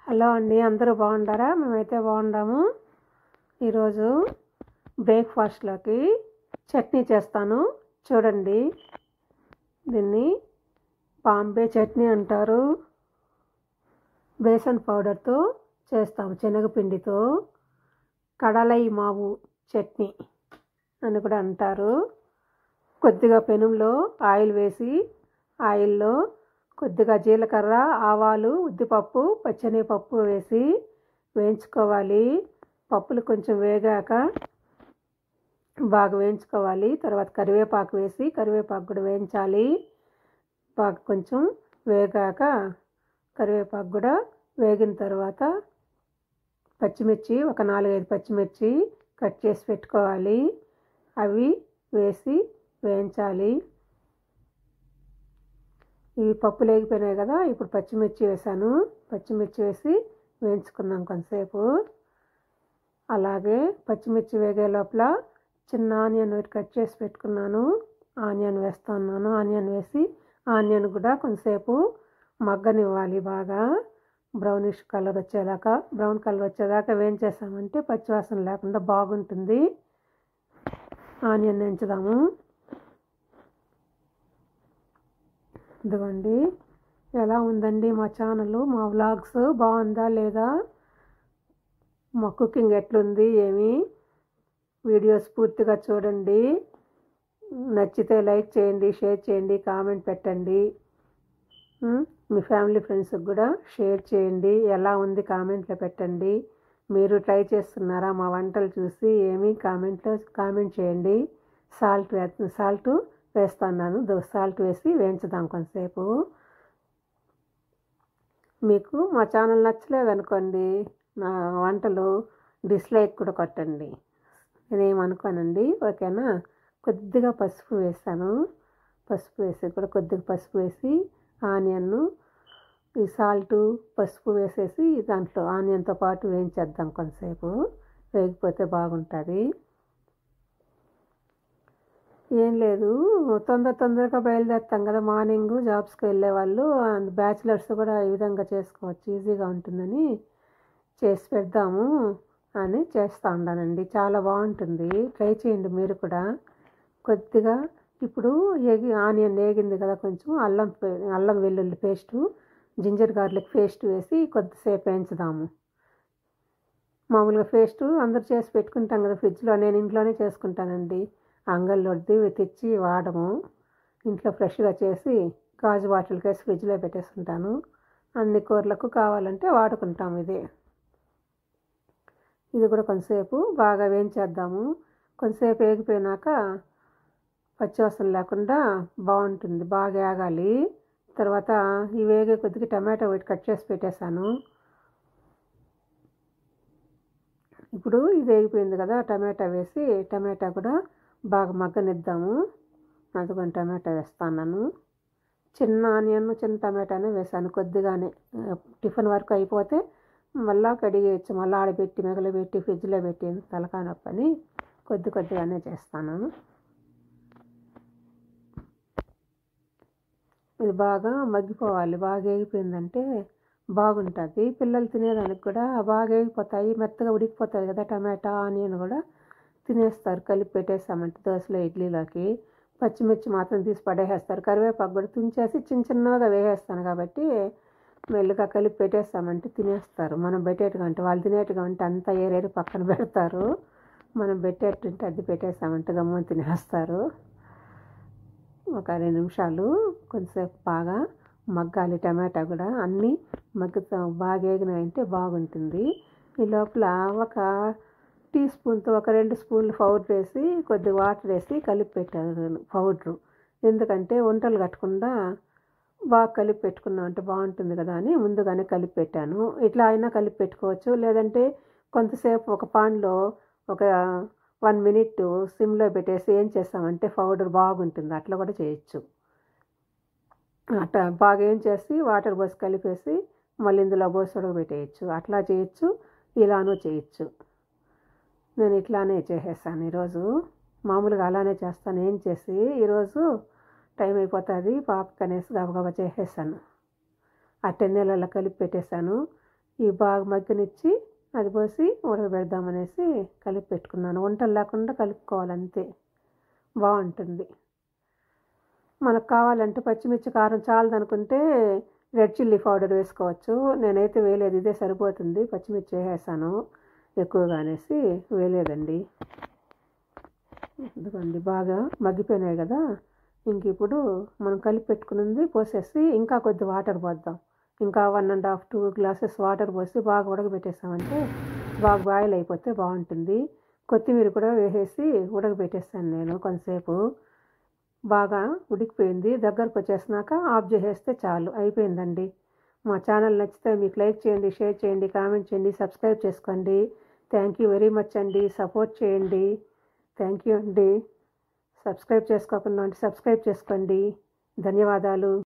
Hello అండి అందరూ బాగుంటారా మేమైతే బాగుండాము ఈరోజు బ్రేక్ఫాస్ట్లోకి చట్నీ చేస్తాను చూడండి దీన్ని బాంబే చట్నీ అంటారు బేసన్ పౌడర్తో చేస్తాము శనగపిండితో కడలై మావు చట్నీ అని కూడా అంటారు కొద్దిగా పెనంలో ఆయిల్ వేసి ఆయిల్లో కొద్దిగా జీలకర్ర ఆవాలు ఉద్దిపప్పు పచ్చనిపప్పు వేసి వేయించుకోవాలి పప్పులు కొంచెం వేగాక బాగా వేయించుకోవాలి తర్వాత కరివేపాకు వేసి కరివేపాకు కూడా వేయించాలి బాగా కొంచెం వేగాక కరివేపాకు కూడా వేగిన తర్వాత పచ్చిమిర్చి ఒక నాలుగైదు పచ్చిమిర్చి కట్ చేసి పెట్టుకోవాలి అవి వేసి వేయించాలి ఇవి పప్పులు వేగిపోయినాయి కదా ఇప్పుడు పచ్చిమిర్చి వేసాను పచ్చిమిర్చి వేసి వేయించుకుందాం కొంతసేపు అలాగే పచ్చిమిర్చి వేగే లోపల చిన్న ఆనియన్ ఒకటి కట్ చేసి పెట్టుకున్నాను ఆనియన్ వేస్తున్నాను ఆనియన్ వేసి ఆనియన్ కూడా కొంతసేపు మగ్గనివ్వాలి బాగా బ్రౌనిష్ కలర్ వచ్చేదాకా బ్రౌన్ కలర్ వచ్చేదాకా వేయించేసామంటే పచ్చివాసన లేకుండా బాగుంటుంది ఆనియన్ వేయించుదాము ఇదిగోండి ఎలా ఉందండి మా ఛానల్ మా వ్లాగ్స్ బాగుందా లేదా మా కుకింగ్ ఎట్లుంది ఏమి వీడియోస్ పూర్తిగా చూడండి నచ్చితే లైక్ చేయండి షేర్ చేయండి కామెంట్ పెట్టండి ఉం? మీ ఫ్యామిలీ ఫ్రెండ్స్కి కూడా షేర్ చేయండి ఎలా ఉంది కామెంట్లో పెట్టండి మీరు ట్రై చేస్తున్నారా మా వంటలు చూసి ఏమి కామెంట్లో కామెంట్ చేయండి సాల్ట్ వే సాల్ట్ వేస్తున్నాను దో సాల్ట్ వేసి వేయించుదాం కొంతసేపు మీకు మా ఛానల్ నచ్చలేదు అనుకోండి నా వంటలు డిస్లైక్ కూడా కొట్టండి నేనేమనుకోనండి ఓకేనా కొద్దిగా పసుపు వేసాను పసుపు వేసి కూడా కొద్దిగా పసుపు వేసి ఆనియన్ను ఈ సాల్ట్ పసుపు వేసేసి దాంట్లో ఆనియన్తో పాటు వేయించేద్దాం కొంతసేపు వేగిపోతే బాగుంటుంది ఏం లేదు తొందర తొందరగా బయలుదేరుతాం కదా మార్నింగ్ జాబ్స్కి వెళ్ళే వాళ్ళు బ్యాచిలర్స్ కూడా ఈ విధంగా చేసుకోవచ్చు ఈజీగా ఉంటుందని చేసి పెడదాము అని చేస్తూ ఉన్నానండి చాలా బాగుంటుంది ట్రై చేయండి మీరు కూడా కొద్దిగా ఇప్పుడు ఏగి ఆనియన్ వేగింది కదా కొంచెం అల్లం పే- అల్లం వెల్లుల్లి పేస్టు జింజర్ గార్లిక్ పేస్ట్ వేసి కొద్దిసేపు వేయించుదాము మామూలుగా పేస్ట్ అందరు చేసి పెట్టుకుంటాం కదా ఫ్రిడ్జ్లో నేను ఇంట్లోనే చేసుకుంటానండి అంగళ్ళొద్ది తెచ్చి వాడము ఇంట్లో ఫ్రెష్గా చేసి గాజు బాటిల్కి వేసి ఫ్రిడ్జ్లో పెట్టేసుకుంటాను అన్ని కూరలకు కావాలంటే వాడుకుంటాం ఇది ఇది కూడా కొంతసేపు బాగా వేయించేద్దాము కొంతసేపు వేగిపోయినాక పచ్చివాసన లేకుండా బాగుంటుంది బాగా వేగాలి తర్వాత ఈ వేగే కొద్దిగా టమాటో ఒకటి కట్ చేసి పెట్టేశాను ఇప్పుడు ఇది వేగిపోయింది కదా టమాటా వేసి టమాటా కూడా బాగా మగ్గనిద్దాము అందుకని టమాటా వేస్తాను చిన్న ఆనియన్ చిన్న టమాటానే వేసాను కొద్దిగానే ఆ, టిఫిన్ వరకు అయిపోతే మళ్ళా కడిగేయచ్చు మళ్ళీ ఆడబెట్టి మిగలబెట్టి ఫ్రిడ్జ్లో పెట్టి తలకాయ నొప్పి అని కొద్ది కొద్దిగానే చేస్తాను ఇది బాగా మగ్గిపోవాలి బాగా వేగిపోయిందంటే బాగుంటుంది పిల్లలు తినేదానికి కూడా బాగా వేగిపోతాయి మెత్తగా ఉడికిపోతుంది కదా టమాటా ఆనియన్ కూడా తినేస్తారు కలిపి పెట్టేసామంటే దోశలో ఇడ్లీలోకి పచ్చిమిర్చి మాత్రం తీసి పడేసేస్తారు కరివేపాకు కూడా తుంచేసి చిన్న చిన్నగా వేసేస్తాను కాబట్టి మెల్లిగా కలిపి పెట్టేస్తామంటే తినేస్తారు మనం పెట్టేట్టుగా అంటే వాళ్ళు తినేట్టుగా ఉంటే అంతా ఏరేరి పక్కన పెడతారు మనం పెట్టేట్టుంటే అది పెట్టేస్తామంటే గమ్మున తినేస్తారు ఒక రెండు నిమిషాలు కొంతసేపు బాగా మగ్గాలి టమాటా కూడా అన్నీ మగ్గుతా బాగా వేగినాయంటే బాగుంటుంది ఈ లోపల ఒక టీ స్పూన్తో ఒక రెండు స్పూన్లు పౌడర్ వేసి కొద్దిగా వాటర్ వేసి కలిపి పెట్టాను పౌడరు ఎందుకంటే వంటలు కట్టకుండా బాగా కలిపి పెట్టుకున్నాం అంటే బాగుంటుంది కదా అని ముందుగానే కలిపి పెట్టాను ఇట్లా అయినా కలిపి పెట్టుకోవచ్చు లేదంటే కొంతసేపు ఒక పాన్లో ఒక వన్ మినిట్ సిమ్లో పెట్టేసి ఏం చేస్తామంటే పౌడర్ బాగుంటుంది అట్లా కూడా చేయొచ్చు అట్లా బాగా ఏం చేసి వాటర్ పోసి కలిపేసి మళ్ళీ ఇందులో పోసి ఉడకబెట్టేయచ్చు అట్లా చేయొచ్చు ఇలానూ చేయొచ్చు నేను ఇట్లానే చేసేసాను ఈరోజు మామూలుగా అలానే చేస్తాను ఏం చేసి ఈరోజు టైం అయిపోతుంది పాపకి అనేసి గబగబా చేసేసాను ఆ టెన్నెలలో కలిపి పెట్టేశాను ఇవి బాగా మగ్గనిచ్చి అది పోసి ఉడకబెడదామనేసి కలిపి పెట్టుకున్నాను వంటలు లేకుండా కలుపుకోవాలంతే బాగుంటుంది మనకు కావాలంటే పచ్చిమిర్చి కారం చాలదనుకుంటే రెడ్ చిల్లీ పౌడర్ వేసుకోవచ్చు నేనైతే వేయలేదు ఇదే సరిపోతుంది పచ్చిమిర్చి వేసేసాను ఎక్కువగా అనేసి వేయలేదండి ఎందుకండి బాగా మగ్గిపోయినాయి కదా ఇంక ఇప్పుడు మనం కలిపి పెట్టుకున్నది పోసేసి ఇంకా కొద్ది వాటర్ పోద్దాం ఇంకా one and half two glasses water పోసి బాగా ఉడకబెట్టేసామంటే బాగా బాయిల్ అయిపోతే బాగుంటుంది కొత్తిమీర కూడా వేసేసి ఉడకబెట్టేస్తాను నేను కొంతసేపు బాగా ఉడికిపోయింది దగ్గరకు వచ్చేసినాక ఆఫ్ చేసేస్తే చాలు అయిపోయిందండి మా ఛానల్ నచ్చితే మీకు లైక్ చేయండి షేర్ చేయండి కామెంట్ చేయండి సబ్స్క్రైబ్ చేసుకోండి థ్యాంక్ యూ వెరీ మచ్ అండి సపోర్ట్ చేయండి థ్యాంక్ యూ అండి సబ్స్క్రైబ్ చేసుకోకుండా ఉంటే సబ్స్క్రైబ్ చేసుకోండి ధన్యవాదాలు